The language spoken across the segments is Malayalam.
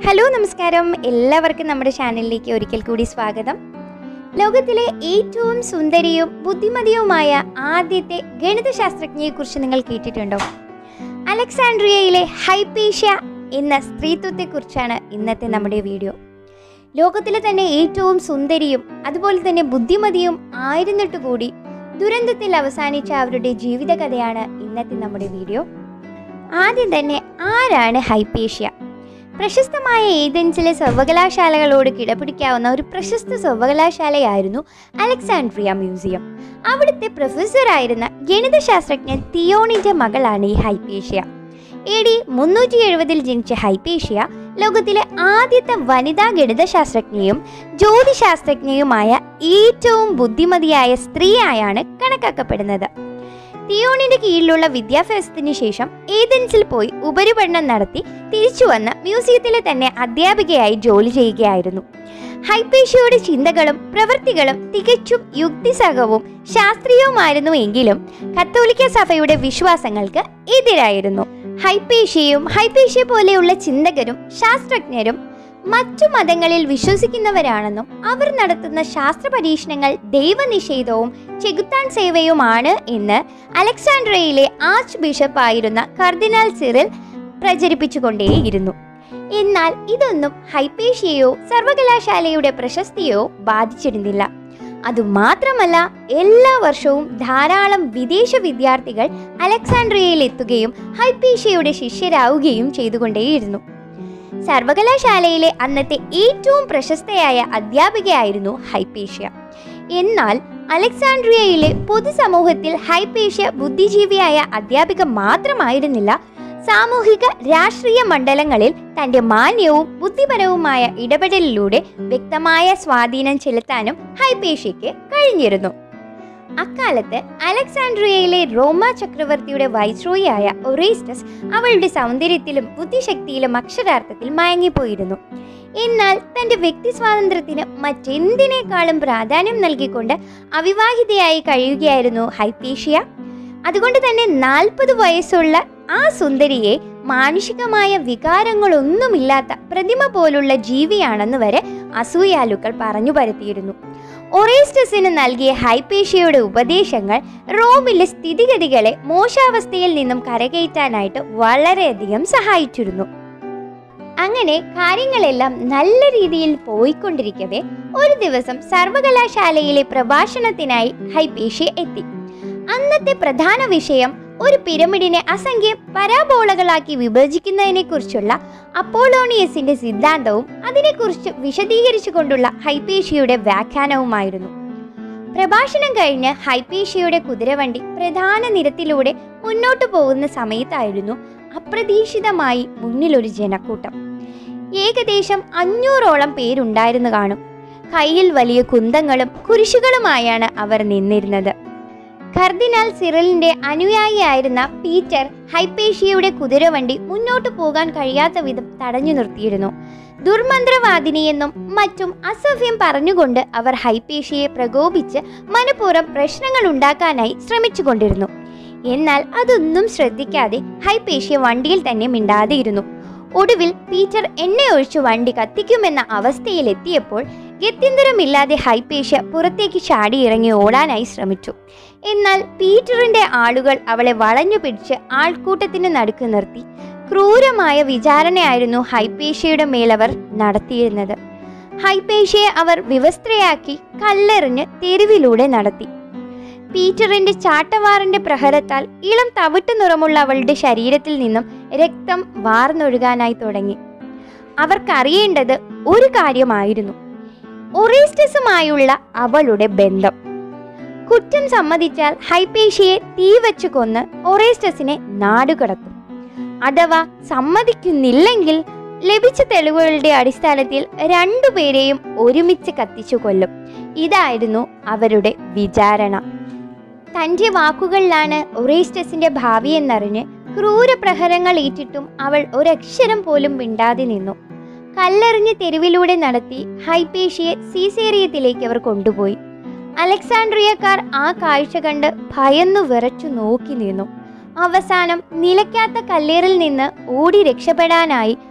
ഹലോ നമസ്കാരം എല്ലാവർക്കും നമ്മുടെ ചാനലിലേക്ക് ഒരിക്കൽ കൂടി സ്വാഗതം ലോകത്തിലെ ഏറ്റവും സുന്ദരിയും ബുദ്ധിമതിയുമായ ആദ്യത്തെ ഗണിതശാസ്ത്രജ്ഞയെക്കുറിച്ച് നിങ്ങൾ കേട്ടിട്ടുണ്ടോ അലക്സാൻഡ്രിയയിലെ ഹൈപ്പേഷ്യ എന്ന സ്ത്രീത്വത്തെക്കുറിച്ചാണ് ഇന്നത്തെ നമ്മുടെ വീഡിയോ ലോകത്തിലെ തന്നെ ഏറ്റവും സുന്ദരിയും അതുപോലെ തന്നെ ബുദ്ധിമതിയും ആയിരുന്നിട്ട് കൂടി ദുരന്തത്തിൽ അവസാനിച്ച അവരുടെ ജീവിതകഥയാണ് ഇന്നത്തെ നമ്മുടെ വീഡിയോ ആദ്യം തന്നെ ആരാണ് ഹൈപ്പേഷ്യ പ്രശസ്തമായ ഏതൻസിലെ സർവകലാശാലകളോട് കിടപിടിക്കാവുന്ന ഒരു പ്രശസ്ത സർവകലാശാലയായിരുന്നു അലക്സാൻഡ്രിയ മ്യൂസിയം അവിടുത്തെ പ്രൊഫസറായിരുന്ന ഗണിതശാസ്ത്രജ്ഞൻ തിയോണിന്റെ മകളാണ് ഈ ഹൈപ്പേഷ്യ എ ഡി മുന്നൂറ്റി എഴുപതിൽ ജനിച്ച ഹൈപ്പേഷ്യ ലോകത്തിലെ ആദ്യത്തെ വനിതാ ഗണിതശാസ്ത്രജ്ഞയും ജ്യോതിശാസ്ത്രജ്ഞയുമായ ഏറ്റവും ബുദ്ധിമതിയായ സ്ത്രീയായാണ് കണക്കാക്കപ്പെടുന്നത് തിയോണിന്റെ കീഴിലുള്ള വിദ്യാഭ്യാസത്തിന് ശേഷം ഏതൻസിൽ പോയി ഉപരിപഠനം നടത്തി തിരിച്ചു വന്ന് മ്യൂസിയത്തിലെ തന്നെ അധ്യാപികയായി ജോലി ചെയ്യുകയായിരുന്നു ഹൈപ്പേഷ്യയുടെ ചിന്തകളും പ്രവൃത്തികളും തികച്ചും യുക്തിസഹവും ശാസ്ത്രീയവുമായിരുന്നു എങ്കിലും കത്തോലിക്ക സഭയുടെ വിശ്വാസങ്ങൾക്ക് എതിരായിരുന്നു ഹൈപ്പേഷ്യയും ഹൈപ്പേഷ്യ പോലെയുള്ള ചിന്തകരും ശാസ്ത്രജ്ഞരും മറ്റു മതങ്ങളിൽ വിശ്വസിക്കുന്നവരാണെന്നും അവർ നടത്തുന്ന ശാസ്ത്ര പരീക്ഷണങ്ങൾ ദൈവനിഷേധവും ചെകുത്താൻ സേവയുമാണ് എന്ന് അലക്സാൻഡ്രയിലെ ആർച്ച് ബിഷപ്പായിരുന്ന കർദിനാൾ സിറിൽ പ്രചരിപ്പിച്ചുകൊണ്ടേയിരുന്നു എന്നാൽ ഇതൊന്നും ഹൈപ്പേഷ്യയോ സർവകലാശാലയുടെ പ്രശസ്തിയോ ബാധിച്ചിരുന്നില്ല അതുമാത്രമല്ല എല്ലാ വർഷവും ധാരാളം വിദേശ വിദ്യാർത്ഥികൾ അലക്സാൻഡ്രിയയിൽ എത്തുകയും ഹൈപ്പേഷ്യയുടെ ശിഷ്യരാവുകയും ചെയ്തുകൊണ്ടേയിരുന്നു സർവകലാശാലയിലെ അന്നത്തെ ഏറ്റവും പ്രശസ്തയായ അധ്യാപികയായിരുന്നു ഹൈപ്പേഷ്യ എന്നാൽ അലക്സാൻഡ്രിയയിലെ പൊതുസമൂഹത്തിൽ ഹൈപ്പേഷ്യ ബുദ്ധിജീവിയായ അധ്യാപിക മാത്രമായിരുന്നില്ല സാമൂഹിക രാഷ്ട്രീയ മണ്ഡലങ്ങളിൽ തന്റെ മാന്യവും ബുദ്ധിപരവുമായ ഇടപെടലിലൂടെ വ്യക്തമായ സ്വാധീനം ചെലുത്താനും ഹൈപ്പേഷ്യയ്ക്ക് കഴിഞ്ഞിരുന്നു അക്കാലത്ത് അലക്സാൻഡ്രിയയിലെ റോമ ചക്രവർത്തിയുടെ വൈസ്രോയിയായ ഒറേസ്റ്റസ് അവളുടെ സൗന്ദര്യത്തിലും ബുദ്ധിശക്തിയിലും അക്ഷരാർത്ഥത്തിൽ മയങ്ങിപ്പോയിരുന്നു എന്നാൽ തന്റെ വ്യക്തി സ്വാതന്ത്ര്യത്തിന് മറ്റെന്തിനേക്കാളും പ്രാധാന്യം നൽകിക്കൊണ്ട് അവിവാഹിതയായി കഴിയുകയായിരുന്നു ഹൈപ്പേഷ്യ അതുകൊണ്ട് തന്നെ നാൽപ്പത് വയസ്സുള്ള ആ സുന്ദരിയെ മാനുഷികമായ വികാരങ്ങളൊന്നുമില്ലാത്ത പ്രതിമ പോലുള്ള ജീവിയാണെന്ന് വരെ അസൂയാലുക്കൾ പറഞ്ഞു പരത്തിയിരുന്നു ഒറേസ്റ്റസിന് നൽകിയ ഹൈപ്പേഷ്യയുടെ ഉപദേശങ്ങൾ റോമിലെ സ്ഥിതിഗതികളെ മോശാവസ്ഥയിൽ നിന്നും കരകയറ്റാനായിട്ട് വളരെയധികം സഹായിച്ചിരുന്നു അങ്ങനെ കാര്യങ്ങളെല്ലാം നല്ല രീതിയിൽ പോയിക്കൊണ്ടിരിക്കവേ ഒരു ദിവസം സർവകലാശാലയിലെ പ്രഭാഷണത്തിനായി ഹൈപ്പേഷ്യ എത്തി അന്നത്തെ പ്രധാന വിഷയം ഒരു പിരമിഡിനെ അസംഖ്യം പരാബോളകളാക്കി വിഭജിക്കുന്നതിനെ കുറിച്ചുള്ള അപ്പോളോണിയസിന്റെ സിദ്ധാന്തവും അതിനെക്കുറിച്ച് വിശദീകരിച്ചുകൊണ്ടുള്ള ഹൈപ്പേഷ്യയുടെ വ്യാഖ്യാനവുമായിരുന്നു പ്രഭാഷണം കഴിഞ്ഞ് ഹൈപ്പേഷ്യയുടെ കുതിരവണ്ടി പ്രധാന നിരത്തിലൂടെ മുന്നോട്ടു പോകുന്ന സമയത്തായിരുന്നു അപ്രതീക്ഷിതമായി മുന്നിലൊരു ജനക്കൂട്ടം ഏകദേശം അഞ്ഞൂറോളം പേരുണ്ടായിരുന്നു കാണും കയ്യിൽ വലിയ കുന്തങ്ങളും കുരിശുകളുമായാണ് അവർ നിന്നിരുന്നത് കർദിനാൾ സിറലിന്റെ അനുയായിയായിരുന്ന പീറ്റർ ഹൈപ്പേഷ്യയുടെ കുതിരവണ്ടി മുന്നോട്ടു പോകാൻ കഴിയാത്ത വിധം തടഞ്ഞു നിർത്തിയിരുന്നു ദുർമന്ത്രവാദിനിയെന്നും മറ്റും അസഭ്യം പറഞ്ഞുകൊണ്ട് അവർ ഹൈപ്പേഷ്യയെ പ്രകോപിച്ച് മനഃപൂർവ്വം പ്രശ്നങ്ങൾ ഉണ്ടാക്കാനായി ശ്രമിച്ചുകൊണ്ടിരുന്നു എന്നാൽ അതൊന്നും ശ്രദ്ധിക്കാതെ ഹൈപ്പേഷ്യ വണ്ടിയിൽ തന്നെ മിണ്ടാതെയിരുന്നു ഒടുവിൽ പീറ്റർ എണ്ണയൊഴിച്ച് വണ്ടി കത്തിക്കുമെന്ന അവസ്ഥയിലെത്തിയപ്പോൾ ഗത്യന്തരമില്ലാതെ ഹൈപ്പേഷ്യ പുറത്തേക്ക് ചാടി ഇറങ്ങി ഓടാനായി ശ്രമിച്ചു എന്നാൽ പീറ്ററിന്റെ ആളുകൾ അവളെ വളഞ്ഞു പിടിച്ച് ആൾക്കൂട്ടത്തിന് നടുക്ക് നിർത്തി ക്രൂരമായ വിചാരണയായിരുന്നു ഹൈപ്പേഷ്യയുടെ മേലവർ നടത്തിയിരുന്നത് ഹൈപ്പേഷ്യയെ അവർ വിവസ്ത്രയാക്കി കല്ലെറിഞ്ഞ് തെരുവിലൂടെ നടത്തി പീറ്ററിന്റെ ചാട്ടവാറിന്റെ പ്രഹരത്താൽ ഇളം തവിട്ട് നിറമുള്ള അവളുടെ ശരീരത്തിൽ നിന്നും രക്തം വാർന്നൊഴുകാനായി തുടങ്ങി അവർക്കറിയേണ്ടത് ഒരു കാര്യമായിരുന്നു ഒറേസ്റ്റസുമായുള്ള അവളുടെ ബന്ധം കുറ്റം സമ്മതിച്ചാൽ ഹൈപ്പേഷ്യയെ തീ വെച്ച് കൊന്ന് ഒറേസ്റ്റസിനെ നാടുകടത്തും അഥവാ സമ്മതിക്കുന്നില്ലെങ്കിൽ ലഭിച്ച തെളിവുകളുടെ അടിസ്ഥാനത്തിൽ രണ്ടുപേരെയും ഒരുമിച്ച് കത്തിച്ചു കൊല്ലും ഇതായിരുന്നു അവരുടെ വിചാരണ തൻ്റെ വാക്കുകളിലാണ് ഒറേസ്റ്റസിന്റെ ഭാവി എന്നറിഞ്ഞ് ക്രൂര പ്രഹരങ്ങൾ ഏറ്റിട്ടും അവൾ ഒരക്ഷരം പോലും മിണ്ടാതെ നിന്നു കല്ലെറിഞ്ഞ് തെരുവിലൂടെ നടത്തി ഹൈപ്പേഷ്യയെ സീസേറിയത്തിലേക്ക് അവർ കൊണ്ടുപോയി അലക്സാൻഡ്രിയക്കാർ ആ കാഴ്ച കണ്ട് ഭയന്നു വിറച്ചു നോക്കി നിന്നു അവസാനം നിലയ്ക്കാത്ത കല്ലേറിൽ നിന്ന് ഓടി രക്ഷപ്പെടാനായി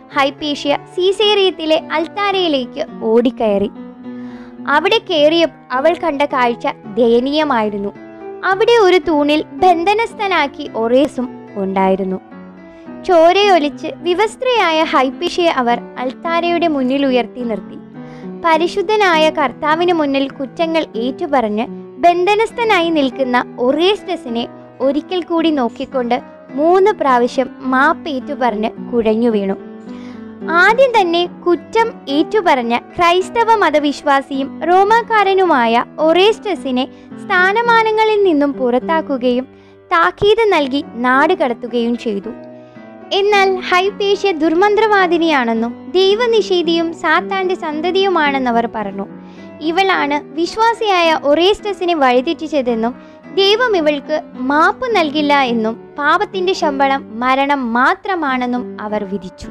ഹൈപ്പേഷ്യ സീസേറിയത്തിലെ അൽത്താരയിലേക്ക് ഓടിക്കയറി അവിടെ കയറിയ അവൾ കണ്ട കാഴ്ച ദയനീയമായിരുന്നു അവിടെ ഒരു തൂണിൽ ബന്ധനസ്ഥനാക്കി ഒറേസും ഉണ്ടായിരുന്നു ചോരയൊലിച്ച് വിവസ്ത്രയായ ഹൈപ്പേഷ്യയെ അവർ അൽത്താരയുടെ മുന്നിൽ ഉയർത്തി നിർത്തി പരിശുദ്ധനായ കർത്താവിന് മുന്നിൽ കുറ്റങ്ങൾ ഏറ്റുപറഞ്ഞ് ബന്ധനസ്ഥനായി നിൽക്കുന്ന ഒറേസ്റ്റസിനെ ഒരിക്കൽ കൂടി നോക്കിക്കൊണ്ട് മൂന്ന് പ്രാവശ്യം മാപ്പ് ഏറ്റുപറഞ്ഞ് കുഴഞ്ഞു വീണു ആദ്യം തന്നെ കുറ്റം ഏറ്റുപറഞ്ഞ ക്രൈസ്തവ മതവിശ്വാസിയും റോമാക്കാരനുമായ ഒറേസ്റ്റസിനെ സ്ഥാനമാനങ്ങളിൽ നിന്നും പുറത്താക്കുകയും താക്കീത് നൽകി നാട് കടത്തുകയും ചെയ്തു എന്നാൽ ഹൈപേഷ്യ ദുർമന്ത്രവാദിനിയാണെന്നും ദൈവനിഷേധിയും സാത്താന്റെ സന്തതിയുമാണെന്നവർ പറഞ്ഞു ഇവളാണ് വിശ്വാസിയായ ഒറേസ്റ്റസിനെ വഴിതെറ്റിച്ചതെന്നും ദൈവം ഇവൾക്ക് മാപ്പ് നൽകില്ല എന്നും പാപത്തിന്റെ ശമ്പളം മരണം മാത്രമാണെന്നും അവർ വിധിച്ചു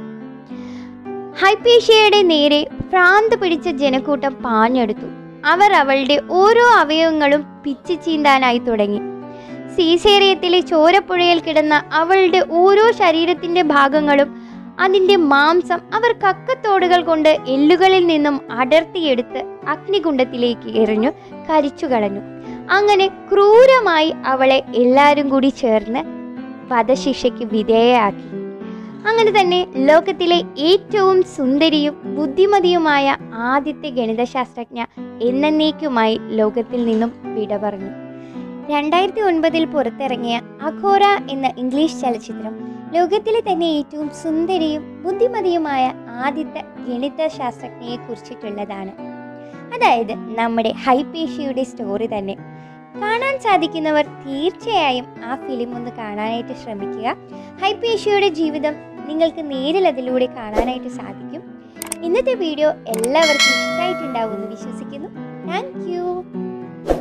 ഹൈപേഷ്യയുടെ നേരെ ഭ്രാന്ത് പിടിച്ച ജനക്കൂട്ടം പാഞ്ഞെടുത്തു അവർ അവളുടെ ഓരോ അവയവങ്ങളും പിച്ചു ചീന്താനായി തുടങ്ങി സീസേറിയത്തിലെ ചോരപ്പുഴയിൽ കിടന്ന അവളുടെ ഓരോ ശരീരത്തിന്റെ ഭാഗങ്ങളും അതിന്റെ മാംസം അവർ കക്കത്തോടുകൾ കൊണ്ട് എല്ലുകളിൽ നിന്നും അടർത്തിയെടുത്ത് അഗ്നികുണ്ഡത്തിലേക്ക് എറിഞ്ഞു കരിച്ചു കളഞ്ഞു അങ്ങനെ ക്രൂരമായി അവളെ എല്ലാവരും കൂടി ചേർന്ന് വധശിക്ഷയ്ക്ക് വിധേയയാക്കി അങ്ങനെ തന്നെ ലോകത്തിലെ ഏറ്റവും സുന്ദരിയും ബുദ്ധിമതിയുമായ ആദ്യത്തെ ഗണിതശാസ്ത്രജ്ഞ എന്നേക്കുമായി ലോകത്തിൽ നിന്നും വിട പറഞ്ഞു രണ്ടായിരത്തി ഒൻപതിൽ പുറത്തിറങ്ങിയ അഖോര എന്ന ഇംഗ്ലീഷ് ചലച്ചിത്രം ലോകത്തിലെ തന്നെ ഏറ്റവും സുന്ദരിയും ബുദ്ധിമതിയുമായ ആദ്യത്തെ ഗണിത ശാസ്ത്രജ്ഞയെ കുറിച്ചിട്ടുള്ളതാണ് അതായത് നമ്മുടെ ഹൈപേഷ്യയുടെ സ്റ്റോറി തന്നെ കാണാൻ സാധിക്കുന്നവർ തീർച്ചയായും ആ ഫിലിം ഒന്ന് കാണാനായിട്ട് ശ്രമിക്കുക ഹൈപേഷ്യയുടെ ജീവിതം നിങ്ങൾക്ക് നേരിൽ അതിലൂടെ കാണാനായിട്ട് സാധിക്കും ഇന്നത്തെ വീഡിയോ എല്ലാവർക്കും ഇഷ്ടമായിട്ടുണ്ടാവുമെന്ന് വിശ്വസിക്കുന്നു താങ്ക് യു